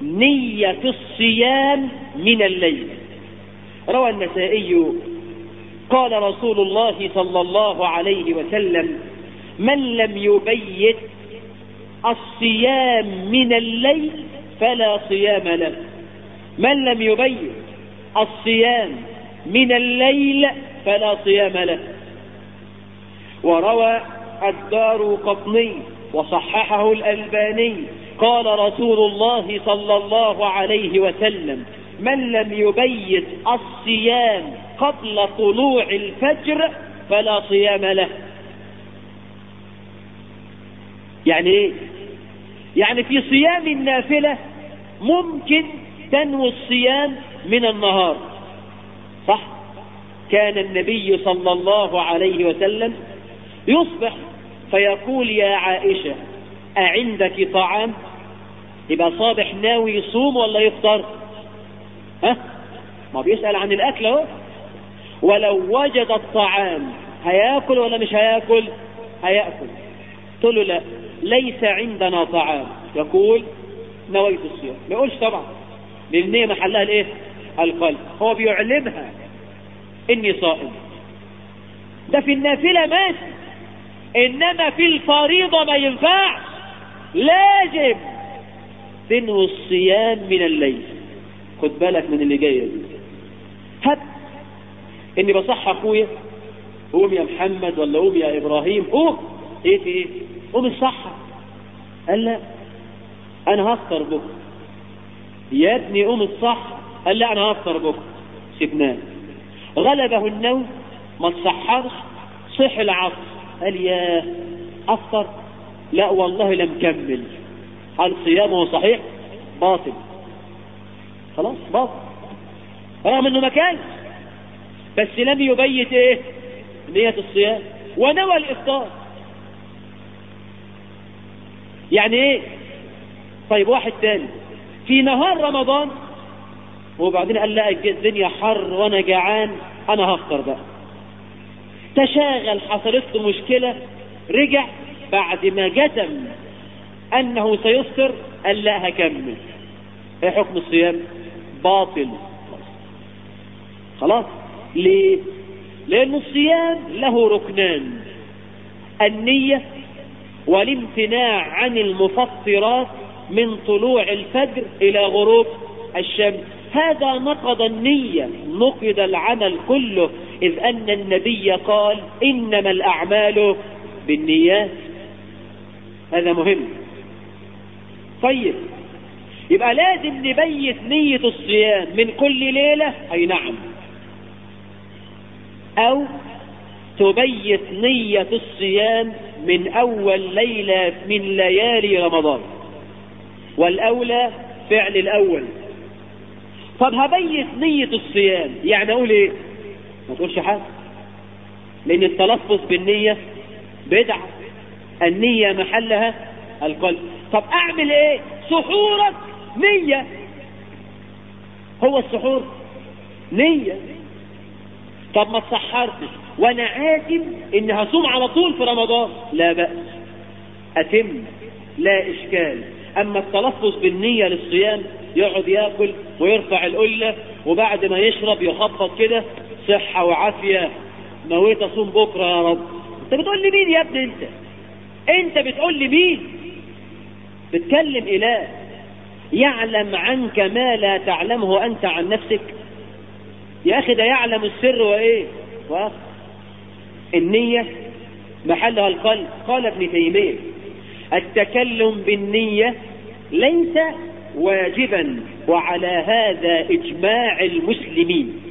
نية الصيام من الليل روى النسائي قال رسول الله صلى الله عليه وسلم من لم يبيت الصيام من الليل فلا صيام له من لم يبيت الصيام من الليل فلا صيام له وروى الدار قطني وصححه الألباني قال رسول الله صلى الله عليه وسلم من لم يبيت الصيام قبل طلوع الفجر فلا صيام له يعني ايه يعني في صيام النافلة ممكن تنوي الصيام من النهار صح كان النبي صلى الله عليه وسلم يصبح فيقول يا عائشة أعندك طعام يبقى صابح ناوي يصوم ولا يفطر ها ما بيسأل عن الأكل اهو ولو وجد الطعام هياكل ولا مش هياكل هياكل قلت له لا ليس عندنا طعام يقول نويت الصيام ما يقولش طبعا لان هي محلها الايه القلب هو بيعلمها اني صائم ده في النافله ماشي انما في الفريضه ما ينفعش لازم تنوي الصيام من الليل خد بالك من اللي جايه دي هات اني بصح اخويا قوم يا محمد ولا قوم يا ابراهيم قوم ايه في ايه قوم الصحة قال لا انا هفطر بكره يا ابني قوم الصح قال لا انا هفطر بكره سيبناه غلبه النوم ما تصحرش صح العصر قال يا افطر لا والله لم كمل هل صيامه صحيح باطل خلاص باطل رغم انه ما كان بس لم يبيت ايه نية الصيام ونوى الافطار يعني ايه طيب واحد تاني في نهار رمضان وبعدين قال لا الدنيا حر وانا جعان انا هفطر بقى تشاغل حصلت له مشكلة رجع بعد ما جزم انه سيفطر قال لا هكمل ايه حكم الصيام باطل خلاص ليه لان الصيام له ركنان النية والامتناع عن المفطرات من طلوع الفجر الى غروب الشمس هذا نقض النية نقض العمل كله اذ ان النبي قال انما الاعمال بالنيات هذا مهم طيب يبقى لازم نبيت نية الصيام من كل ليلة اي نعم او تبيت نية الصيام من اول ليلة من ليالي رمضان والاولى فعل الاول طب هبيت نية الصيام يعني اقول ايه ما تقولش حاجة لان التلفظ بالنية بدعة النية محلها القلب طب اعمل ايه سحورك نية هو السحور نية طب ما تصحرتش وانا عازم ان هصوم على طول في رمضان لا بأس اتم لا اشكال اما التلفظ بالنية للصيام يقعد ياكل ويرفع القلة وبعد ما يشرب يخبط كده صحة وعافية نويت اصوم بكرة يا رب انت بتقول لي مين يا ابني انت انت بتقول لي مين بتكلم اله يعلم عنك ما لا تعلمه انت عن نفسك يا اخي ده يعلم السر وايه واخر النية محلها القلب قال ابن تيمية التكلم بالنية ليس واجبا وعلى هذا اجماع المسلمين